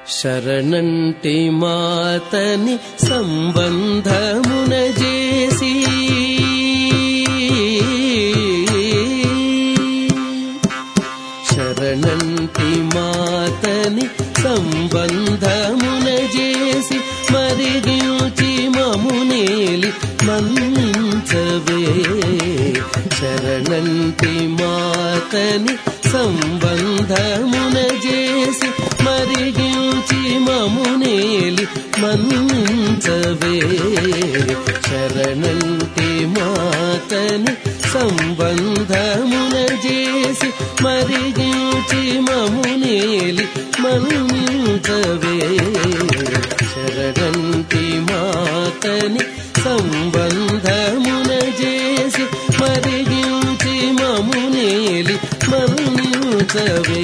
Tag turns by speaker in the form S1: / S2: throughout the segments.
S1: శరణంటి మాతని సంబంధమున చేసి శరణంటి మాతని సంబంధమున చేసి మరిగిచి మమునేలి మన్నించవే శరణంటి మాతని సంబంధమున చేసి మరిగిచి మమునేలి మన్నించవే శరణంటి మాతని సంబంధమున చేసి మరిగిచి మమునేలి మన్నించవే శరణంటి మాతని సంబంధమున చేసి మరిగిచి మమునేలి మన్నించవే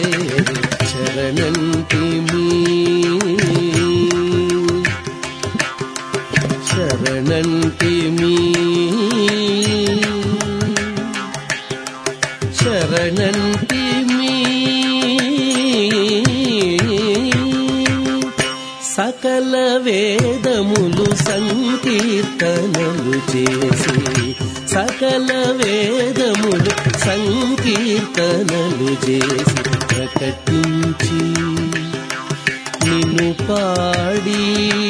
S1: శరణంటి మీ శరణంటి మీ శరణంటి మీ సకల వేదములు సంకీర్తనలు చేసి సకల వేదములు సంకీర్తనలు చేసి ప్రకటించి నిన్ను పాడి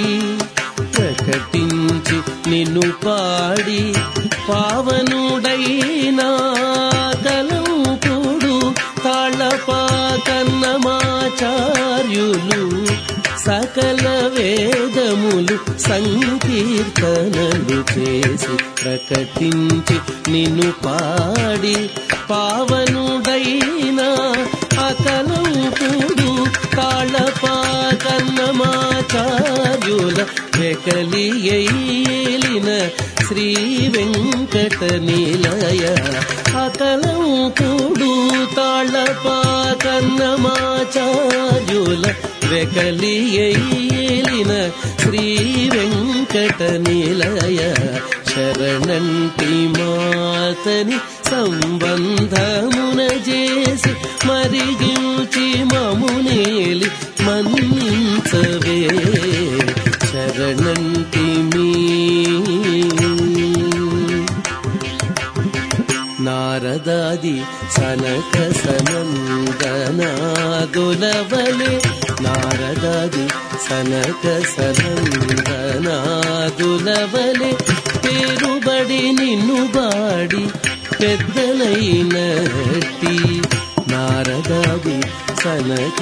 S1: ప్రకటించి నిన్ను పాడి పావనుడైనా కలంకుడు తాళపా కన్నమాచార్యులు సకల వేదములు సంకీర్తనలు చేసి ప్రకటించి నిన్ను పాడి పావనుడైనా అకలంకుడు తాళపా కన్నమాచార్యుల వెకలి ఏలిన శ్రీ వెంకట నిలయ అకలంకుడు తాళపా కన్నమాచార్యుల వెకలి ఏలిన శ్రీ వెంకట నిలయ శరణంటి మాతని సంబంధమున చేసి మరిగిల్చి మమునేలి మన్నించవే శరణంటి మీ నారదాది సనక సనందనాదులవలే నారదాది సనక సనందనాదులవలే పేరుబడి నిన్ను బాడి పెద్దలైనట్టి నారదాది సనక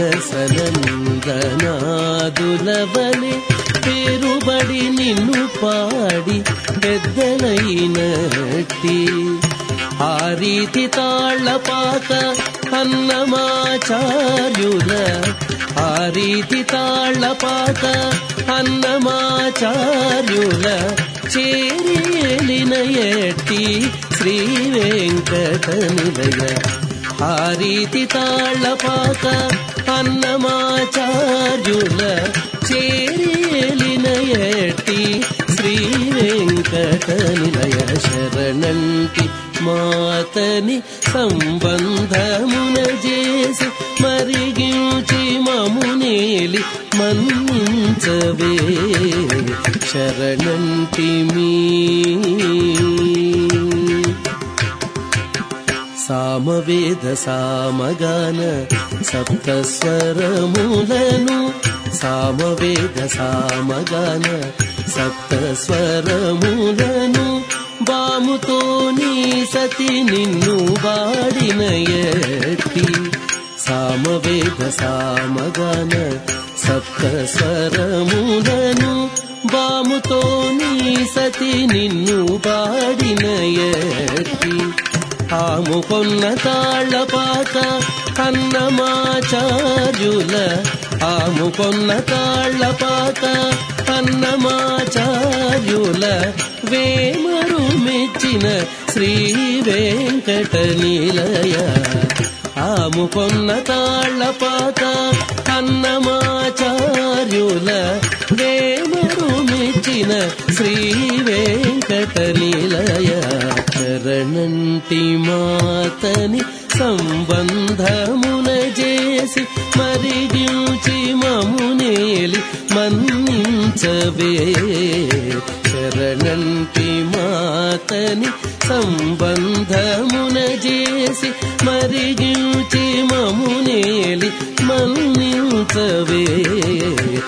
S1: సనందనాదులవలే పేరుబడి నిన్ను పాడి పెద్దలైనట్టి ఆ రీతి తాళ్ళపాక అన్నమాచార్యుల ఆ రీతి తాళ్ళపాక అన్నమాచార్యుల చేరేలిన ఎట్టి శ్రీ వెంకట నిలయ ఆ రీతి తాళ్ళపాక అన్నమాచార్యుల చేరేలిన ఎట్టి శ్రీ వెంకట నిలయ శరణంటి మాతని సంబంధమున చేసి మరిగించి మమునేలి మన్నించవే శరణంటి మీ సామవేద సామగాన సప్తస్వరములను సామవేద సామగాన సప్తస్వరములను బాముతో నీ సతి నిన్ను వాడిన ఎట్టి సామవేద సామగాన సప్తస్వరములను బాముతో నీ సతి నిన్ను వాడిన ఎట్టి ఆము కొన్న తాళ్ళపాక అన్నమాచార్యుల ఆము కొన్న తాళ్ళపాక అన్నమాచార్యుల వేమరు మెచ్చిన శ్రీ వెంకట నిలయ ఆము కొన్న తాళ్ళపాక అన్నమాచార్యుల వేమరు మెచ్చిన శ్రీ వెంకట నిలయ శరణంటి మాతని సంబంధమున చేసి మరిగించి మము మన్నించవే శరణంటి మాతని సంబంధమున చేసి మరిగించి మమునేలి మన్నించవే